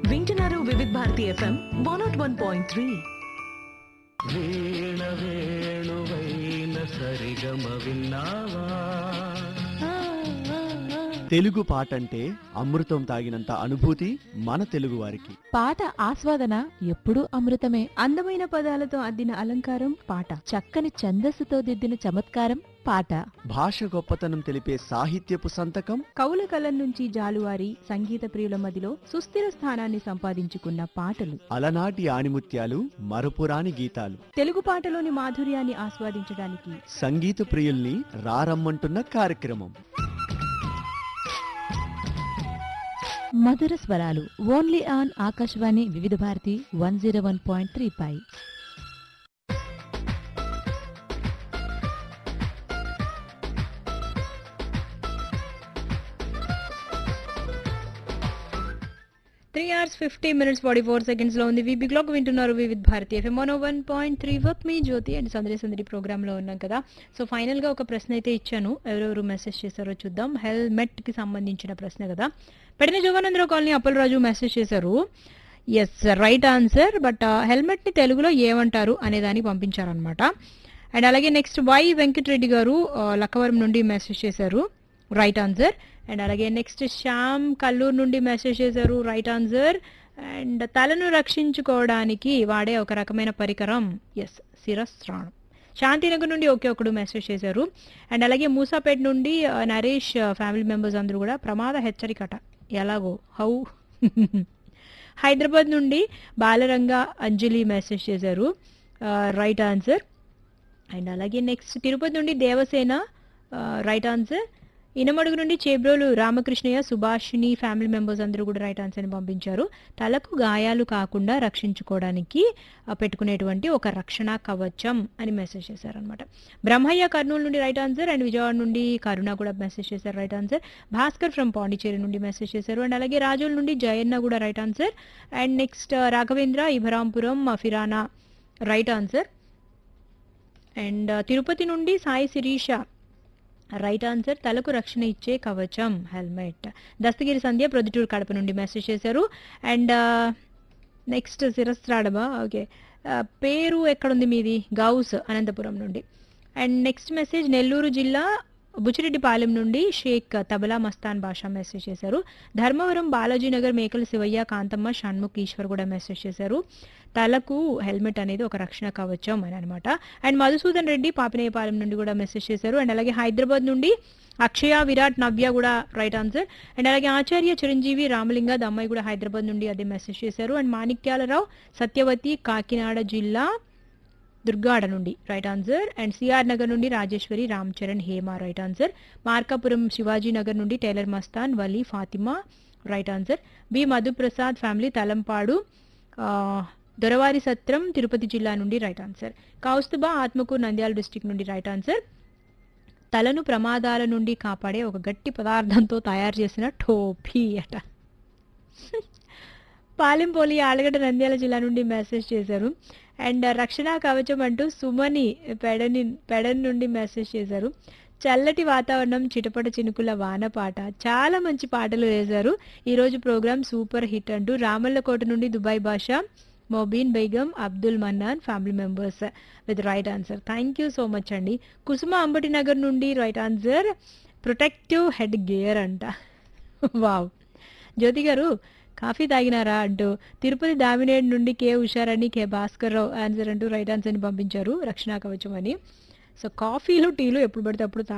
వింటున్నారు Vividh Bharati FM one nought one point three వీణ వేణువైన సరిగమ విన్నావా తెలుగు పాట అంటే అమృతం తాగినంత అనుభూతి మన తెలుగు వారికి పాట ఆస్వాదన ఎప్పుడూ అమృతమే అందమైన పదాలతో అద్దిన అలంకారం పాట చక్కని ఛందస్సుతో దిద్దిన చమత్కారం పాట భాష గొప్పతనం తెలిపే సాహిత్యపు సంతకం కవుల కలం నుంచి జాలువారి సంగీత ప్రియుల మదిలో సుస్థిర స్థానాన్ని సంపాదించుకున్న పాటలు అలనాటి ఆణిముత్యాలు మరపురాని గీతాలు తెలుగు పాటలోని మాధుర్యాన్ని ఆస్వాదించడానికి సంగీత ప్రియుల్ని రారమ్మంటున్న కార్యక్రమం మధుర స్వరాలు only on Akashvani Vividh Bharati one zero one point three పై three hours fifty minutes forty four seconds లో ఉంది వీబీ క్లాక్ వింటున్నారు Vividh Bharati FM one one point three వర్క్ మీ జ్యోతి అండ్ సందడి సందడి ప్రోగ్రామ్ లో ఉన్నాం కదా సో ఫైనల్ గా ఒక ప్రశ్న అయితే ఇచ్చాను ఎవరెవరు మెసేజ్ చేశారో చూద్దాం హెల్మెట్ కి సంబంధించిన ప్రశ్న కదా పెడిన జోగానందరావు కాలనీ అప్పలరాజు మెసేజ్ చేశారు yes right answer but helmet ని తెలుగులో ఏమంటారు అనే దాన్ని పంపించారనమాట అండ్ అలాగే నెక్స్ట్ వై వెంకటరెడ్డి గారు ఆ, లక్కవరం నుండి మెసేజ్ చేశారు రైట్ ఆన్సర్ అండ్ అలాగే నెక్స్ట్ శ్యామ్ కల్లూరు నుండి మెసేజ్ చేశారు రైట్ ఆన్సర్ అండ్ తలను రక్షించుకోవడానికి వాడే ఒక రకమైన పరికరం ఎస్ శిరస్త్రాణం శాంతినగర్ నుండి ఒకే ఒకడు మెసేజ్ చేశారు అండ్ అలాగే మూసాపేట నుండి ఆ, నరేష్ ఫ్యామిలీ మెంబర్స్ అందరూ కూడా ప్రమాద హెచ్చరికట ఎలాగో హౌ హైదరాబాద్ నుండి బాలరంగ అంజలి మెసేజ్ చేశారు రైట్ ఆన్సర్ అండ్ అలాగే నెక్స్ట్ తిరుపతి నుండి దేవసేన రైట్ ఆన్సర్ ఇనమడుగు నుండి చేబ్రోలు రామకృష్ణయ్య సుభాషిణి ఫ్యామిలీ మెంబర్స్ అందరూ కూడా రైట్ ఆన్సర్ని పంపించారు తలకు గాయాలు కాకుండా రక్షించుకోవడానికి ఆ, పెట్టుకునేటువంటి ఒక రక్షణ కవచం అని మెసేజ్ చేశారనమాట బ్రహ్మయ్య కర్నూలు నుండి రైట్ ఆన్సర్ అండ్ విజయవాడ నుండి కరుణ కూడా మెసేజ్ చేశారు right answer Bhaskar from Pondicherry నుండి మెసేజ్ చేశారు అండ్ అలాగే రాజుల నుండి జయన్న కూడా right answer and next Raghavendra Ibrahimpuram Firana right answer and Tirupati నుండి సాయి శిరీష రైట్ ఆన్సర్ తలకు రక్షణ ఇచ్చే కవచం హెల్మెట్ దస్తగిరి సంధ్య ప్రొద్దుటూరు కడప నుండి మెసేజ్ చేశారు అండ్ నెక్స్ట్ శిరస్త్రాడమా ఓకే పేరు ఎక్కడుంది మీది గౌస్ అనంతపురం నుండి అండ్ నెక్స్ట్ మెసేజ్ నెల్లూరు జిల్లా బుచ్చిరెడ్డిపాలెం నుండి షేక్ తబలా మస్తాన్ బాషా మెసేజ్ చేశారు ధర్మవరం బాలాజీనగర్ మేకల శివయ్య కాంతమ్మ షణ్ముఖ్ ఈశ్వర్ కూడా మెసేజ్ చేశారు తలకు హెల్మెట్ అనేది ఒక రక్షణ కవచం అని అనమాట అండ్ మధుసూదన్ రెడ్డి పాపినేయపాలెం నుండి కూడా మెసేజ్ చేశారు అండ్ అలాగే హైదరాబాద్ నుండి అక్షయ విరాట్ నవ్య కూడా రైట్ ఆన్సర్ అండ్ అలాగే ఆచార్య చిరంజీవి రామలింగ దమ్మాయి కూడా హైదరాబాద్ నుండి అదే మెసేజ్ చేశారు అండ్ మాణిక్యాలరావు సత్యవతి కాకినాడ జిల్లా దుర్గాడ నుండి right answer and CR Nagar నుండి రాజేశ్వరి రామ్ చరణ్ హేమ రైట్ ఆన్సర్ మార్కాపురం శివాజీ నగర్ నుండి tailor Mastan Vali Fatima right answer B Madhuprasad family Thalampadu ఆ, దొరవారి సత్రం తిరుపతి జిల్లా నుండి right answer Kaustubha Atmakur Nandyal district నుండి రైట్ ఆన్సర్ తలను ప్రమాదాల నుండి కాపాడే ఒక గట్టి పదార్థంతో తయారు చేసిన టోపీ అట పాలెంపోలి ఆలగడ్డ నంద్యాల జిల్లా నుండి మెసేజ్ చేశారు అండ్ రక్షణ కవచం అంటూ సుమని పెడని పెడన్ నుండి మెసేజ్ చేశారు చల్లటి వాతావరణం చిటపట చినుకుల వాన పాట చాలా మంచి పాటలు వేశారు ఈరోజు ప్రోగ్రామ్ సూపర్ హిట్ అంటూ రామల్లకోట నుండి Dubai Basha Mobeen Begum Abdul Mannan family members with right answer thank you so much అండి కుసుమ అంబటి నగర్ నుండి right answer protective head gear అంట వావ్ జ్యోతి గారు కాఫీ తాగినారా అంటూ తిరుపతి దామినేడు నుండి K Usharani K Bhaskar Rao answer అంటూ రైట్ ఆన్సర్ని పంపించారు రక్షణ కవచం అని సో కాఫీలు టీలు ఎప్పుడు పడితే అప్పుడు తా-